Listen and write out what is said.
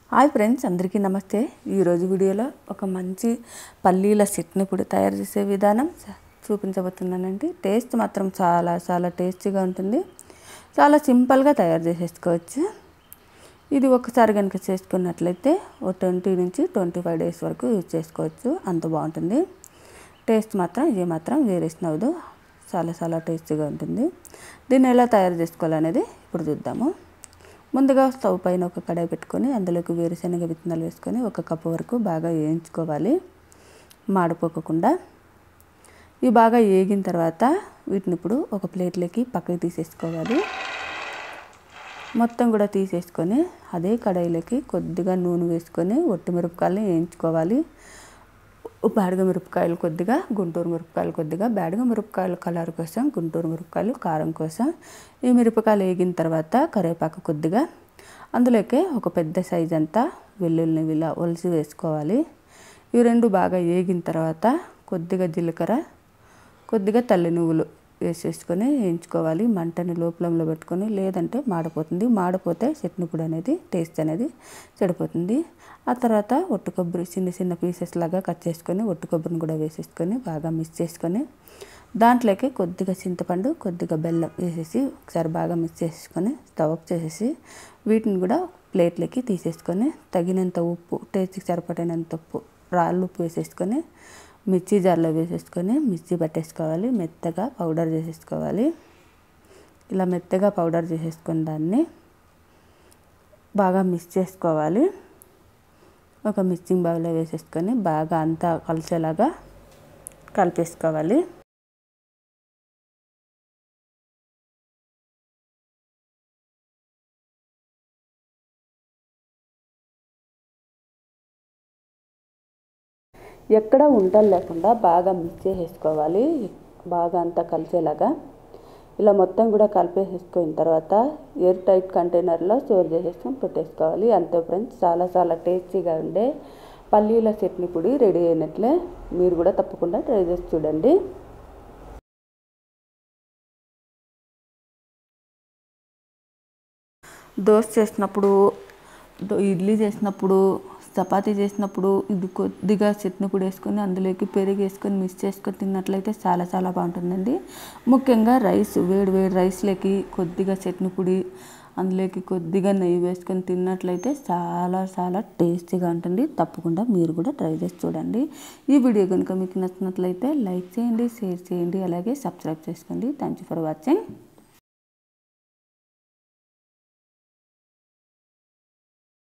hi friends అందరికీ నమస్తే ఈరోజు వీడియోలో ఒక మంచి పల్లీల చట్నీ పొడి తయారు చేసే విధానం చూపించబోతున్నానండి టేస్ట్ మాత్రం చాలా చాలా టేస్టీగా ఉంటుంది చాలా సింపుల్గా తయారు చేసేసుకోవచ్చు ఇది ఒకసారి కనుక చేసుకున్నట్లయితే ఓ ట్వంటీ నుంచి ట్వంటీ ఫైవ్ డేస్ వరకు యూజ్ చేసుకోవచ్చు అంత బాగుంటుంది టేస్ట్ మాత్రం ఇది మాత్రం వేరియేషన్ అవ్వదు చాలా చాలా టేస్టీగా ఉంటుంది దీన్ని ఎలా తయారు చేసుకోవాలనేది ఇప్పుడు చూద్దాము ముందుగా స్టవ్ పైన ఒక కడాయి పెట్టుకొని అందులోకి వేరుశనగ విత్తనాలు వేసుకొని ఒక కప్పు వరకు బాగా వేయించుకోవాలి మాడిపోకుండా ఇవి బాగా వేగిన తర్వాత వీటిని ఇప్పుడు ఒక ప్లేట్లోకి పక్కకి తీసేసుకోవాలి మొత్తం కూడా తీసేసుకొని అదే కడాయిలోకి కొద్దిగా నూనె వేసుకొని ఒట్టి మిరపకాయలని వేయించుకోవాలి బ్యాడగ మిరపకాయలు కొద్దిగా గుంటూరు మిరపకాయలు కొద్దిగా బ్యాడగ మిరపకాయలు కలర్ కోసం గుంటూరు మిరపకాయలు కారం కోసం ఈ మిరపకాయలు వేగిన తర్వాత కరివేపాకు కొద్దిగా అందులోకి ఒక పెద్ద సైజ్ అంతా వెల్లుల్లిని ఇలా ఒలిసి వేసుకోవాలి ఇవి రెండు బాగా వేగిన తర్వాత కొద్దిగా జీలకర్ర కొద్దిగా తల్లి నువ్వులు వేసేసుకొని వేయించుకోవాలి మంటని లోపలంలో పెట్టుకొని లేదంటే మాడిపోతుంది మాడిపోతే చట్నీ పొడి అనేది టేస్ట్ అనేది చెడిపోతుంది ఆ తర్వాత ఒట్టు కొబ్బరి చిన్న చిన్న పీసెస్ లాగా కట్ చేసుకొని ఒట్టు కొబ్బరిని కూడా వేసేసుకొని బాగా మిక్స్ చేసుకొని దాంట్లోకి కొద్దిగా చింతపండు కొద్దిగా బెల్లం వేసేసి ఒకసారి బాగా మిక్స్ చేసుకొని స్టవ్ ఆఫ్ చేసేసి వీటిని కూడా ప్లేట్లోకి తీసేసుకొని తగినంత ఉప్పు టేస్ట్కి సరిపడినంత ఉప్పు రాళ్ళు ఉప్పు వేసేసుకొని మిర్చి జార్లో వేసేసుకొని మిర్చి పట్టేసుకోవాలి మెత్తగా పౌడర్ చేసేసుకోవాలి ఇలా మెత్తగా పౌడర్ చేసేసుకొని దాన్ని బాగా మిక్స్ చేసుకోవాలి ఒక మిక్సింగ్ బౌల్లో వేసేసుకొని బాగా అంతా కలిసేలాగా కలిపేసుకోవాలి ఎక్కడ ఉండలు లేకుండా బాగా మిక్స్ చేసేసుకోవాలి బాగా అంతా కలిసేలాగా ఇలా మొత్తం కూడా కలిపేసేసుకున్న తర్వాత ఎయిర్ టైట్ కంటైనర్లో స్టోర్ చేసేసుకొని పెట్టేసుకోవాలి అంతే ఫ్రెండ్స్ చాలా చాలా టేస్టీగా ఉండే పల్లీల చట్నీ పొడి రెడీ అయినట్లే మీరు కూడా తప్పకుండా ట్రై చేసి చూడండి దోశ చేసినప్పుడు ఇడ్లీ చేసినప్పుడు చపాతీ చేసినప్పుడు ఇది కొద్దిగా చట్నీ పొడి వేసుకొని అందులోకి పెరుగు వేసుకొని మిక్స్ చేసుకొని తిన్నట్లయితే చాలా చాలా బాగుంటుందండి ముఖ్యంగా రైస్ వేడి వేడి రైస్లోకి కొద్దిగా చట్నీ పొడి అందులోకి కొద్దిగా నెయ్యి వేసుకొని తిన్నట్లయితే చాలా చాలా టేస్టీగా ఉంటుంది తప్పకుండా మీరు కూడా ట్రై చేసి చూడండి ఈ వీడియో కనుక మీకు నచ్చినట్లయితే లైక్ చేయండి షేర్ చేయండి అలాగే సబ్స్క్రైబ్ చేసుకోండి థ్యాంక్ యూ ఫర్ వాచింగ్